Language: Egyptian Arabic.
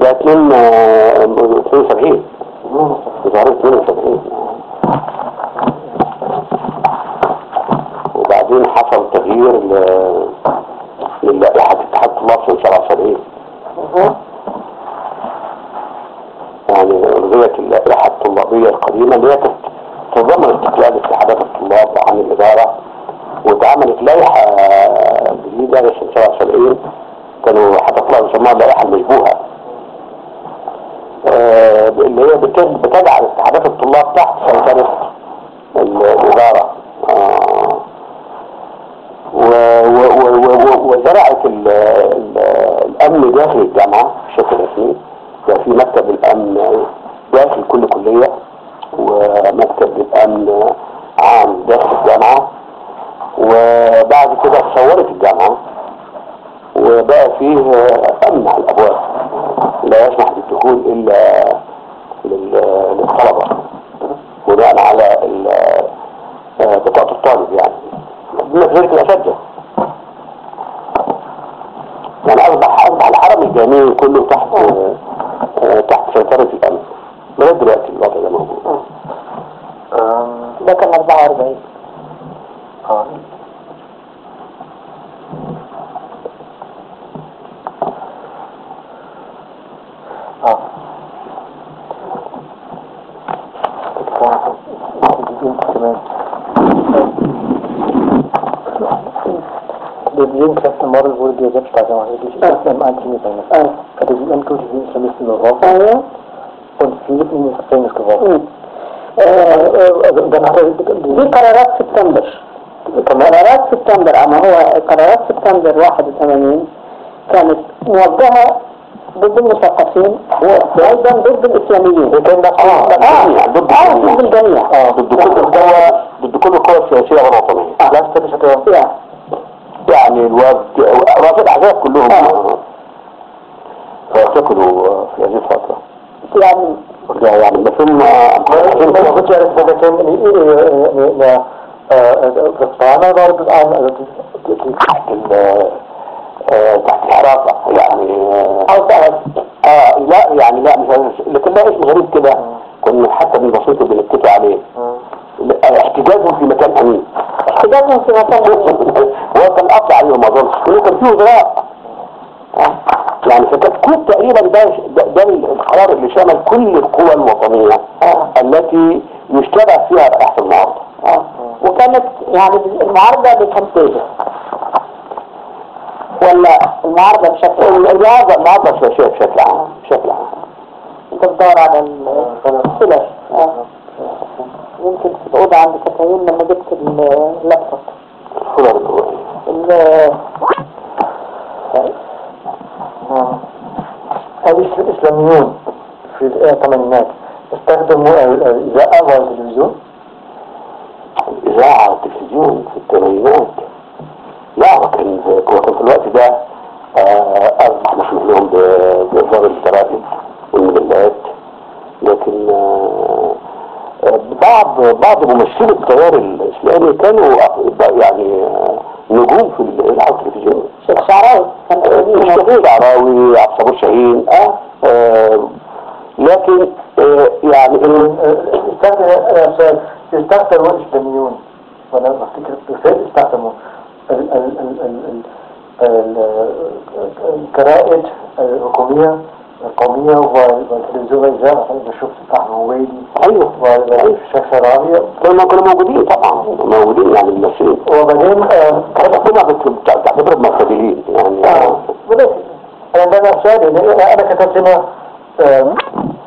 ده 2 72 ظهرت 72 وبعدين حصل تغيير ل- للائحة اتحاد الطلاب في 77 يعني ألغيت اللائحة الطلابية القديمة اللي هي كانت تضمن استقلال اتحادات الطلاب عن الإدارة واتعملت لائحة جديدة لسنة 77 كانوا هتطلع يسموها اللائحة المشبوهة آه، اللي هي بت- بتجعل اتحادات الطلاب تحت سيطرة ال- الإدارة آه، و- و- و- و- و- وزرعت ال- ال- الأمن داخل الجامعة بشكل رسمي بقى في مكتب الأمن داخل كل كلية ومكتب الأمن عام داخل الجامعة وبعد كده تصورت الجامعة وبقى فيه أمن على الأبواب لا يسمح بالدخول إلا لل- للطلبة بناء على ال- آه، بطاقة الطالب يعني بمثلة الأساتذة يعني أصبح أصبح الحرم الجامعي كله تحت آه، آه، تحت سيطرة الأمن لغاية دلوقتي الوضع ده موجود ده كان 44 اه اه كمان Dediğim kesin moral vurgu diye geçti acaba. İslam Antisemiten. Kategorien kultivieren Islamisten in Europa ايوه und viele in ins Gefängnis geworfen. مم. آه، Also dann hat er دي قرارات سبتمبر قرارات سبتمبر اما هو قرارات سبتمبر 81 كانت موجهة ضد المثقفين وايضا ضد الاسلاميين وكان ده اه اه ضد اه الجميع. ضد الجميع اه ضد كل القوى ضد كل القوى السياسية والوطنية لا تفتش هتبقى يعني يعني الوفد رافض الأحزاب كلهم آه. اعتقلوا في هذه الفترة يعني ده يعني مفهوم ما كنت عارف ده كان غصبانة برضه عن تحت ال- آه، تحت الحراسة يعني آه، او تعب اه لا يعني لا مش عارف لكن ده اسم غريب كده كنا حتى بالبسيط بنتكي عليه احتجاجهم في مكان امين احتجاجهم في مكان هو كان قطع عليهم ما اظنش لانه كان فيه وزراء آه. يعني فكتكوت تقريبا ده ده, ده القرار اللي شمل كل القوى الوطنية التي يشتبه فيها رئاسة المعارضة آه. وكانت يعني المعارضة بتنفيذها ولا المعارضة بشكل عام المعارضة المعارضة السياسية بشكل عام بشكل عام انت بتدور على السلف آه. يمكن في الأوضة عند كتاين لما جبت اللابتوب الصورة الأولى. ال- الإسلاميون في الثمانينات استخدموا الإذاعة والتلفزيون الإذاعة والتلفزيون في الثمانينات لا هو كان هو كان في الوقت ده آه، أصبح مسموح لهم ب- بإصدار الجرائد والمجلات لكن آه، آه، بعض بعض ممثلي التيار الإسلامي كانوا أق- يعني آه، نجوم في الإذاعة والتلفزيون الشيخ شعراوي كان مش موجود. كتير عراوي عبد الصبور شاهين آه. آه، لكن آه، يعني ال- استخدم استخدموا الإسلاميون وأنا بفتكر فين استخدموا ال- ال- ال- ال- ال- ال- الجرائد الحكومية القومية والتلفزيون الإذاعة عشان بشوف أحمد ويلي ايوه والشيخ شعراوي كانوا كانوا موجودين طبعا موجودين يعني الممثلين وبعدين آه، كانت الحكومة بت- بتعتبرهم مفسدين يعني آه، ولكن عندنا سؤال إن أنا كتبت هنا آه،